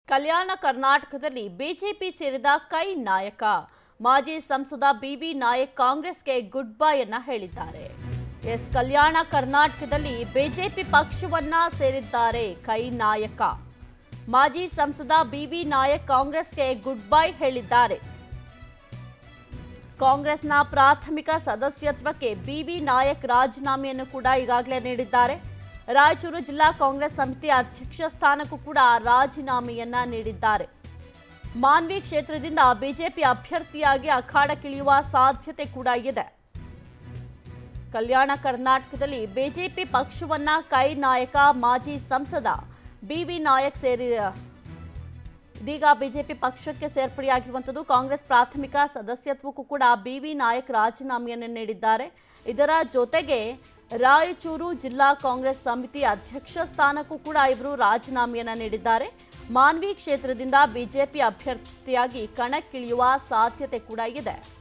ಕಲ್ಯಾಣ ಕರ್ನಾಟಕದಲ್ಲಿ ಬಿಜೆಪಿ ಸೇರಿದ ಕೈ ನಾಯಕ ಮಾಜಿ ಸಂಸದ ಬಿವಿ ನಾಯಕ್ ಕಾಂಗ್ರೆಸ್ಗೆ ಗುಡ್ ಬೈ ಅನ್ನ ಹೇಳಿದ್ದಾರೆ ಎಸ್ ಕಲ್ಯಾಣ ಕರ್ನಾಟಕದಲ್ಲಿ ಬಿಜೆಪಿ ಪಕ್ಷವನ್ನ ಸೇರಿದ್ದಾರೆ ಕೈ ನಾಯಕ ಮಾಜಿ ಸಂಸದ ಬಿವಿ ನಾಯಕ್ ಕಾಂಗ್ರೆಸ್ಗೆ ಗುಡ್ ಬೈ ಹೇಳಿದ್ದಾರೆ ಕಾಂಗ್ರೆಸ್ನ ಪ್ರಾಥಮಿಕ ಸದಸ್ಯತ್ವಕ್ಕೆ ಬಿವಿ ನಾಯಕ್ ರಾಜೀನಾಮೆಯನ್ನು ಕೂಡ ಈಗಾಗಲೇ ನೀಡಿದ್ದಾರೆ ರಾಯಚೂರು ಜಿಲ್ಲಾ ಕಾಂಗ್ರೆಸ್ ಸಮಿತಿ ಅಧ್ಯಕ್ಷ ಸ್ಥಾನಕ್ಕೂ ಕೂಡ ರಾಜೀನಾಮೆಯನ್ನ ನೀಡಿದ್ದಾರೆ ಮಾನ್ವಿ ಕ್ಷೇತ್ರದಿಂದ ಬಿಜೆಪಿ ಅಭ್ಯರ್ಥಿಯಾಗಿ ಅಖಾಡಕ್ಕಿಳಿಯುವ ಸಾಧ್ಯತೆ ಕೂಡ ಇದೆ ಕಲ್ಯಾಣ ಕರ್ನಾಟಕದಲ್ಲಿ ಬಿಜೆಪಿ ಪಕ್ಷವನ್ನ ಕೈ ನಾಯಕ ಮಾಜಿ ಸಂಸದ ಬಿವಿ ನಾಯಕ್ ಸೇರಿ ಇದೀಗ ಬಿಜೆಪಿ ಪಕ್ಷಕ್ಕೆ ಸೇರ್ಪಡೆಯಾಗಿರುವಂಥದ್ದು ಕಾಂಗ್ರೆಸ್ ಪ್ರಾಥಮಿಕ ಸದಸ್ಯತ್ವಕ್ಕೂ ಕೂಡ ಬಿವಿ ನಾಯಕ್ ರಾಜೀನಾಮೆಯನ್ನು ನೀಡಿದ್ದಾರೆ ಇದರ ಜೊತೆಗೆ ರಾಯಚೂರು ಜಿಲ್ಲಾ ಕಾಂಗ್ರೆಸ್ ಸಮಿತಿ ಅಧ್ಯಕ್ಷ ಸ್ಥಾನಕ್ಕೂ ಕೂಡ ಇವರು ರಾಜೀನಾಮೆಯನ್ನು ನೀಡಿದ್ದಾರೆ ಮಾನ್ವಿ ಕ್ಷೇತ್ರದಿಂದ ಬಿಜೆಪಿ ಅಭ್ಯರ್ಥಿಯಾಗಿ ಕಣಕ್ಕಿಳಿಯುವ ಸಾಧ್ಯತೆ ಕೂಡ ಇದೆ